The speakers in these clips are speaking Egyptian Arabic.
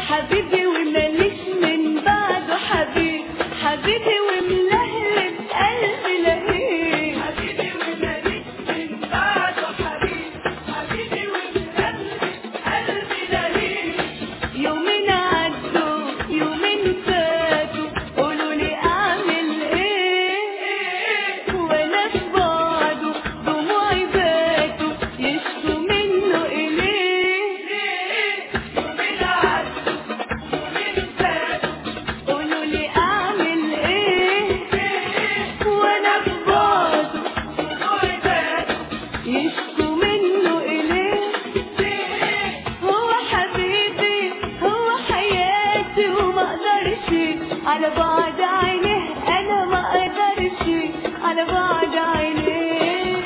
حبيبي وماليش من بعده حبيب حبيبي وملهلب قلبي لهيب حبيبي وماليش من بعده حبيب حبيبي ومهلب قلبي لهيب يومين عدوا يومين فاتوا قولوا لي اعمل ايه وانا في بعده دموعي باتوا يشكوا منه اليه يومين عدوا يومين فاتوا قولوا لي اعمل ايه وانا في بعده دموعي باتوا يشكوا منه اليه هو حبيبي هو حياتي وما اقدرش على بعد عينيه انا ما اقدرش على بعد عينيه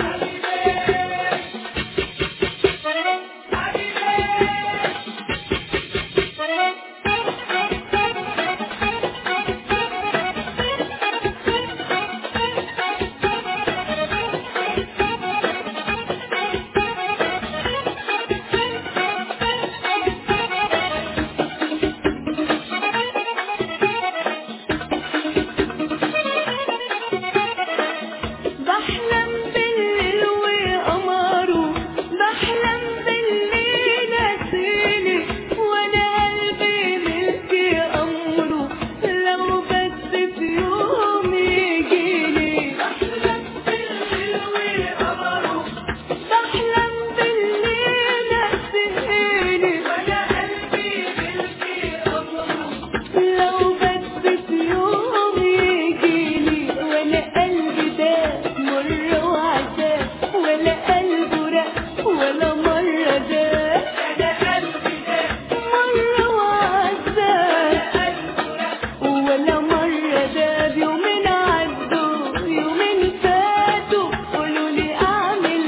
بحلم بالليل وقمره بحلم بالليل نسيني وانا قلبي ملكي امره لو بس في يوم يجيني بحلم بالليل وقمره بحلم بالليل نسيني وانا قلبي ملكي امره لو بس في يوم يجيني وانا قلبي ده مر وعذاب ولا قلبه رق ولا مرة ده انا قلبي ده مرة وعذاب قلبه رق ولا مرة ده يومين عدوا يومين فاتوا قولوا لي اعمل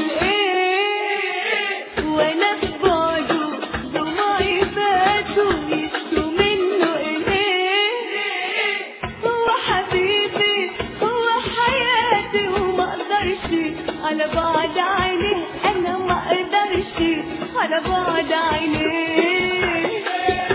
ايه وانا في بعده دموعي فاتوا يشكوا منه اليه هو حبيبي هو حياتي وما اقدرش على بعد عينيه انا ما اقدرش على بعد عينيه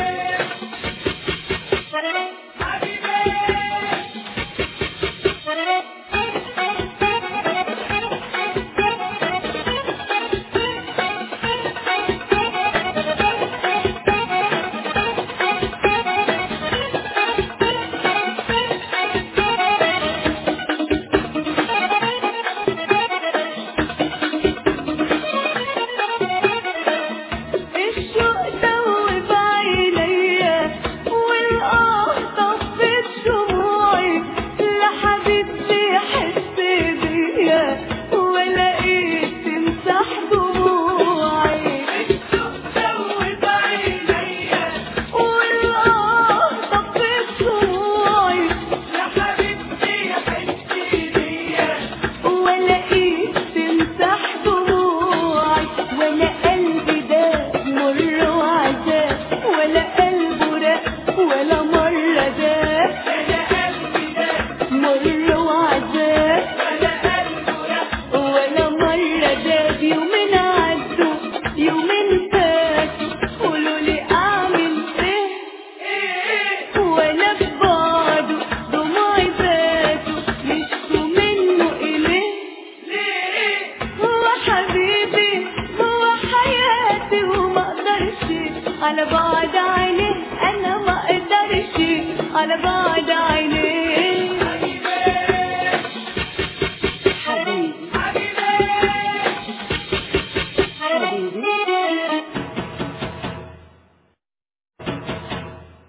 الشوق دوب عينيا والآه طفت شموعي لحبيبتي يحس بيا ولقيت تمسح دموعي دوب عينيا والآه طفت شموعي يا حبيبتي يا حبيبتي بيا ولقيت تمسح دموعي ولا قلبي ده مر وعذاب ولا قلبه رق ولا مرة ده انا قلبي ده مر وعذاب انا قلبه رق ولا مرة ده يومين عدوا يومين فاتوا قولوا لي اعمل ايه وانا في بعده دموعي فاتوا يشكوا منه اليه هو حبيبي هو حياتي وما اقدرش على بعد عينيه انا ما اقدرش على بعد